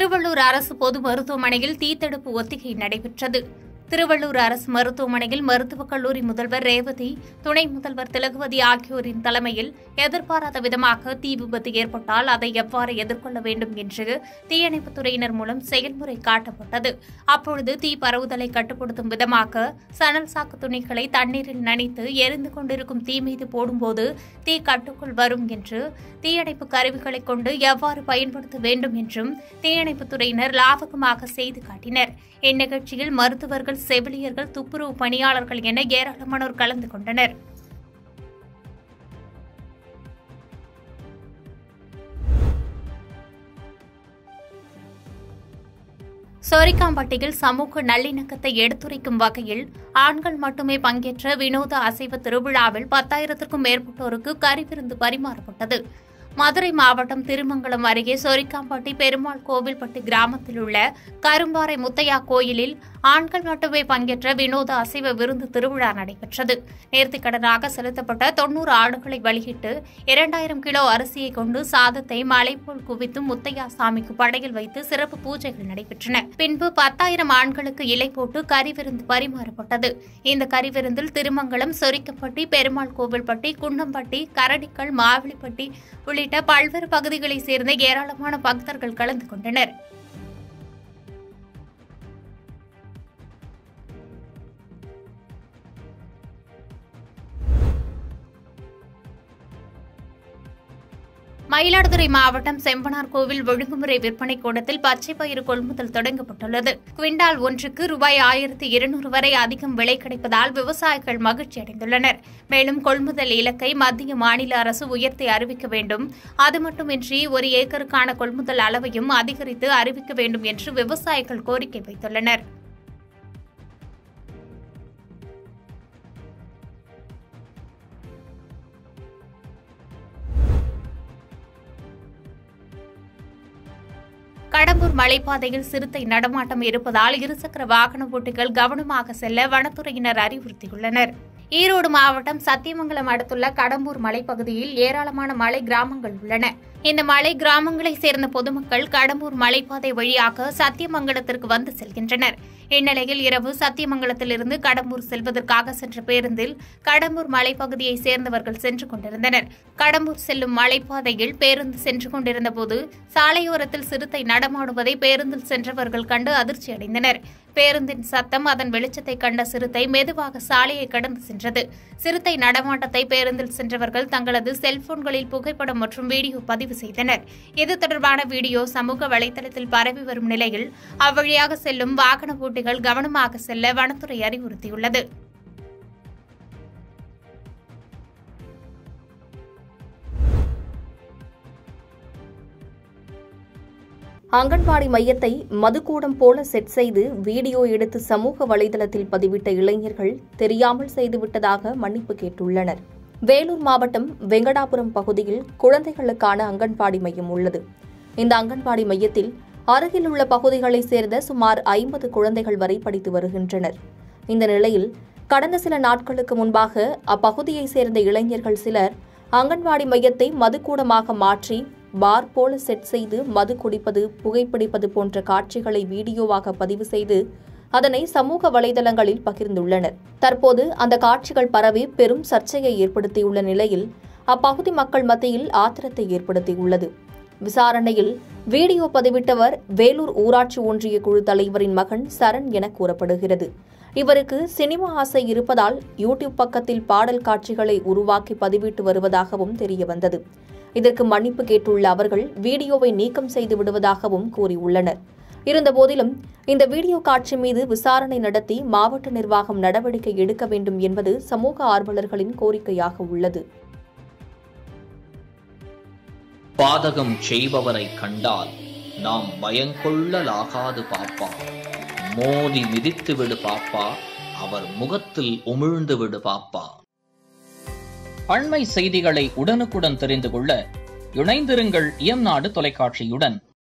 திருவள்ளூர் அரசு பொது மருத்துவமனையில் தீத்தடுப்பு ஒத்திகை நடைபெற்றது திருவள்ளூர் அரசு மருத்துவமனையில் மருத்துவக் கல்லூரி முதல்வர் ரேவதி துணை முதல்வர் திலகவதி ஆகியோரின் தலைமையில் எதிர்பாராத விதமாக தீ விபத்து ஏற்பட்டால் அதை எவ்வாறு எதிர்கொள்ள வேண்டும் என்று தீயணைப்புத் துறையினர் மூலம் செயல்முறை காட்டப்பட்டது அப்பொழுது தீ பரவுதலை கட்டுப்படுத்தும் விதமாக சணல் சாக்கு துணிகளை தண்ணீரில் நனைத்து எரிந்து கொண்டிருக்கும் தீ மீது போடும்போது தீ கட்டுக்குள் வரும் என்று தீயணைப்பு கருவிகளை கொண்டு எவ்வாறு பயன்படுத்த வேண்டும் என்றும் தீயணைப்புத் துறையினர் லாபகமாக செய்து காட்டினர் இந்நிகழ்ச்சியில் மருத்துவர்கள் செவிலியர்கள் துப்புரவு பணியாளர்கள் என ஏராளமானோர் கலந்து கொண்டனர் சொரிக்காம்பட்டியில் சமூக நல்லிணக்கத்தை எடுத்துரைக்கும் வகையில் ஆண்கள் மட்டுமே பங்கேற்ற வினோத அசைவ திருவிழாவில் பத்தாயிரத்திற்கும் மேற்பட்டோருக்கு கறிவிருந்து பரிமாறப்பட்டது மதுரை மாவட்டம் திருமங்கலம் அருகே சொரிக்காம்பட்டி பெருமாள் கோவில்பட்டி கிராமத்தில் உள்ள கரும்பாறை முத்தையா கோயிலில் ஆண்கள் மட்டுமே பங்கேற்ற வினோத அசைவ விருந்து திருவிழா நடைபெற்றது நேர்த்திக்கடனாக செலுத்தப்பட்ட தொன்னூறு ஆடுகளை வழியிட்டு இரண்டாயிரம் கிலோ அரிசியை கொண்டு சாதத்தை மலை போல் குவித்து முத்தையா சாமிக்கு படையில் வைத்து சிறப்பு பூஜைகள் நடைபெற்றன பின்பு பத்தாயிரம் ஆண்களுக்கு இலை போட்டு கறிவிருந்து பரிமாறப்பட்டது இந்த கறிவிருந்தில் திருமங்கலம் சொரிக்கப்பட்டி பெருமாள் கோவில்பட்டி குண்டம்பட்டி கரடிக்கல் மாவிளிப்பட்டி உள்ளிட்ட பல்வேறு பகுதிகளைச் சேர்ந்த ஏராளமான பக்தர்கள் கலந்து கொண்டனர் மயிலாடுதுறை மாவட்டம் செம்பனார் கோவில் ஒழுங்குமுறை விற்பனை கூடத்தில் பச்சை பயிறு கொள்முதல் தொடங்கப்பட்டுள்ளது குவிண்டால் ஒன்றுக்கு ரூபாய் ஆயிரத்தி இருநூறு வரை அதிகம் விலை கிடைப்பதால் விவசாயிகள் மகிழ்ச்சி அடைந்துள்ளனர் மேலும் கொள்முதல் இலக்கை மத்திய மாநில அரசு உயர்த்தி அறிவிக்க வேண்டும் அது மட்டுமின்றி ஒரு ஏக்கருக்கான கொள்முதல் அளவையும் அதிகரித்து அறிவிக்க வேண்டும் என்று விவசாயிகள் கோரிக்கை வைத்துள்ளனர் கடம்பூர் மலைப்பாதையில் சிறுத்தை நடமாட்டம் இருப்பதால் இருசக்கர வாகன ஓட்டிகள் கவனமாக செல்ல வனத்துறையினர் அறிவுறுத்தியுள்ளனர் ஈரோடு மாவட்டம் சத்தியமங்கலம் அடுத்துள்ள கடம்பூர் மலைப்பகுதியில் ஏராளமான மலை கிராமங்கள் உள்ளன இந்த மலை கிராமங்களைச் சேர்ந்த பொதுமக்கள் கடம்பூர் மலைப்பாதை வழியாக சத்தியமங்கலத்திற்கு வந்து செல்கின்றனர் இந்நிலையில் இரவு சத்தியமங்கலத்திலிருந்து கடம்பூர் செல்வதற்காக சென்ற பேருந்தில் கடம்பூர் மலைப்பகுதியைச் சேர்ந்தவர்கள் சென்று கொண்டிருந்தனர் கடம்பூர் செல்லும் மலைப்பாதையில் பேருந்து சென்று கொண்டிருந்தபோது சாலையோரத்தில் சிறுத்தை நடமாடுவதை பேருந்தில் சென்றவர்கள் கண்டு அதிர்ச்சி அடைந்தனர் பேருந்தின் சத்தம் அதன் வெளிச்சத்தை கண்ட சிறுத்தை மெதுவாக சாலையை கடந்து சென்றது சிறுத்தை நடமாட்டத்தை பேருந்தில் சென்றவர்கள் தங்களது செல்போன்களில் புகைப்படம் மற்றும் வீடியோ பதிவு செய்தனர் இது தொடர்பான வீடியோ சமூக வலைதளத்தில் பரவி வரும் நிலையில் அவ்வழியாக செல்லும் வாகன ஓட்டிகள் கவனமாக செல்ல வனத்துறை அறிவுறுத்தியுள்ளது அங்கன்வாடி மையத்தை மதுக்கூடம் போல செட் செய்து வீடியோ எடுத்து சமூக வலைதளத்தில் பதிவிட்ட இளைஞர்கள் தெரியாமல் செய்துவிட்டதாக மன்னிப்பு கேட்டுள்ளனர் வேலூர் மாவட்டம் வெங்கடாபுரம் பகுதியில் குழந்தைகளுக்கான அங்கன்வாடி மையம் உள்ளது இந்த அங்கன்வாடி மையத்தில் அருகில் உள்ள பகுதிகளைச் சேர்ந்த சுமார் ஐம்பது குழந்தைகள் வரை படித்து வருகின்றனர் இந்த நிலையில் கடந்த சில நாட்களுக்கு முன்பாக அப்பகுதியைச் சேர்ந்த இளைஞர்கள் சிலர் அங்கன்வாடி மையத்தை மதுக்கூடமாக மாற்றி பார் போல செட் செய்து மது குடிப்பது புகைப்பிடிப்பது போன்ற காட்சிகளை வீடியோவாக பதிவு செய்து அதனை சமூக வலைதளங்களில் பகிர்ந்துள்ளனர் தற்போது அந்த காட்சிகள் பரவி பெரும் சர்ச்சையை ஏற்படுத்தியுள்ள நிலையில் அப்பகுதி மக்கள் மத்தியில் ஆத்திரத்தை ஏற்படுத்தியுள்ளது விசாரணையில் வீடியோ பதிவிட்டவர் வேலூர் ஊராட்சி ஒன்றிய குழு தலைவரின் மகன் சரண் என கூறப்படுகிறது இவருக்கு சினிமா ஆசை இருப்பதால் யூடியூப் பக்கத்தில் பாடல் காட்சிகளை உருவாக்கி பதிவிட்டு வருவதாகவும் தெரியவந்தது இதற்கு மன்னிப்பு கேட்டுள்ள அவர்கள் வீடியோவை நீக்கம் செய்து விடுவதாகவும் கூறியுள்ளனர் இருந்தபோதிலும் இந்த வீடியோ காட்சி மீது விசாரணை நடத்தி மாவட்ட நிர்வாகம் நடவடிக்கை எடுக்க வேண்டும் என்பது சமூக ஆர்வலர்களின் கோரிக்கையாக உள்ளது பாதகம் செய்பவரை கண்டால் நாம் பயங்கொள்ளலாகாது பாப்பா மோதி மிதித்து விடு பாப்பா அவர் முகத்தில் உமிழ்ந்து விடு பாப்பா அண்மை செய்திகளை உடனுக்குடன் தெரிந்து கொள்ள இணைந்திருங்கள் இயம்நாடு தொலைக்காட்சியுடன்